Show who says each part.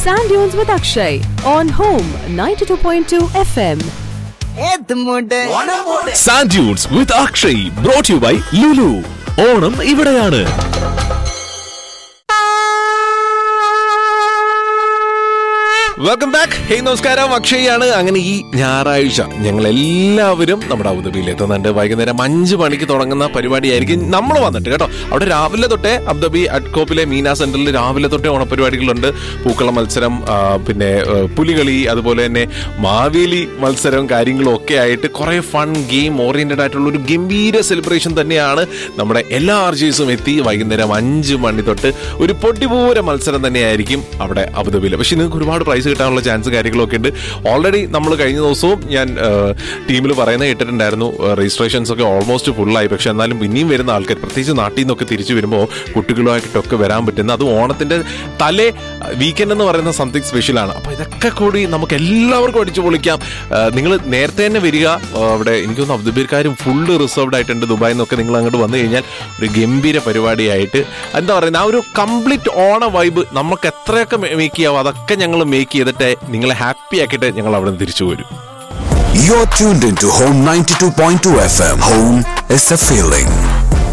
Speaker 1: Sand Dunes with Akshay on Home 92.2 FM.
Speaker 2: Sandunes with Akshay brought you by Lulu Onam ഇവിടെയാണ് welcome back ഹേ നമസ്കാരം അക്ഷയാണ് അങ്ങനെ ഈ ഞായറാഴ്ച ഞങ്ങൾ എല്ലാവരും നമ്മുടെ അബുദാബിയിൽ എത്തുന്നുണ്ട് വൈകുന്നേരം അഞ്ച് മണിക്ക് തുടങ്ങുന്ന പരിപാടിയായിരിക്കും നമ്മൾ വന്നിട്ട് കേട്ടോ അവിടെ രാവിലെ തൊട്ടേ അബുദാബി അഡ്കോപ്പിലെ മീന സെന്ററിൽ രാവിലെ തൊട്ടേ ഓണപരിപാടികളുണ്ട് പൂക്കള മത്സരം ആ, പിന്നെ ആ, പുലികളി അതുപോലെ തന്നെ മാവേലി മത്സരം കാര്യങ്ങളും ഒക്കെ ആയിട്ട് കുറെ ഫൺ ഗെയിം ഓറിയന്റഡ് ആയിട്ടുള്ള ഒരു ഗംഭീര സെലിബ്രേഷൻ തന്നെയാണ് നമ്മുടെ എല്ലാ ആർജേഴ്സും എത്തി വൈകുന്നേരം അഞ്ച് മണി തൊട്ട് ഒരു പൊട്ടിപൂര മത്സരം തന്നെയായിരിക്കും അവിടെ അബുദാബിയിൽ പക്ഷെ നിങ്ങൾക്ക് ഒരുപാട് പ്രൈസ് കിട്ടാനുള്ള ചാൻസ് കാര്യങ്ങളൊക്കെ ഉണ്ട് ഓൾറെഡി നമ്മൾ കഴിഞ്ഞ ദിവസവും ഞാൻ ടീമിൽ പറയുന്നത് കേട്ടിട്ടുണ്ടായിരുന്നു രജിസ്ട്രേഷൻസ് ഒക്കെ ഓൾമോസ്റ്റ് ഫുള്ളായി പക്ഷെ എന്നാലും പിന്നെയും വരുന്ന ആൾക്കാർ പ്രത്യേകിച്ച് നാട്ടിൽ നിന്നൊക്കെ തിരിച്ചു വരുമ്പോൾ കുട്ടികളുമായിട്ടൊക്കെ വരാൻ പറ്റുന്ന അത് ഓണത്തിന്റെ തലേ വീക്കെൻഡ് എന്ന് പറയുന്ന സംതിങ് സ്പെഷ്യലാണ് അപ്പൊ ഇതൊക്കെ കൂടി നമുക്ക് എല്ലാവർക്കും അടിച്ചു പൊളിക്കാം നിങ്ങൾ നേരത്തെ തന്നെ വരിക ആ, അവിടെ എനിക്കൊന്ന് അബ്ദുബീർക്കാരും ഫുള്ള് റിസർവ്ഡ് ആയിട്ടുണ്ട് ദുബായിൽ നിന്നൊക്കെ നിങ്ങൾ അങ്ങോട്ട് വന്നു കഴിഞ്ഞാൽ ഒരു ഗംഭീര പരിപാടിയായിട്ട് എന്താ പറയുന്നത് ആ ഒരു കംപ്ലീറ്റ് ഓണ വൈബ് നമുക്ക് എത്രയൊക്കെ മേക്ക് ചെയ്യാവോ അതൊക്കെ ഞങ്ങൾ മേക്ക് ചെയ്തിട്ട് നിങ്ങളെ ഹാപ്പി ആക്കിയിട്ട് ഞങ്ങൾ അവിടെ നിന്ന് തിരിച്ചു വരും
Speaker 3: You're tuned into Home 92.2 FM. Home is a feeling.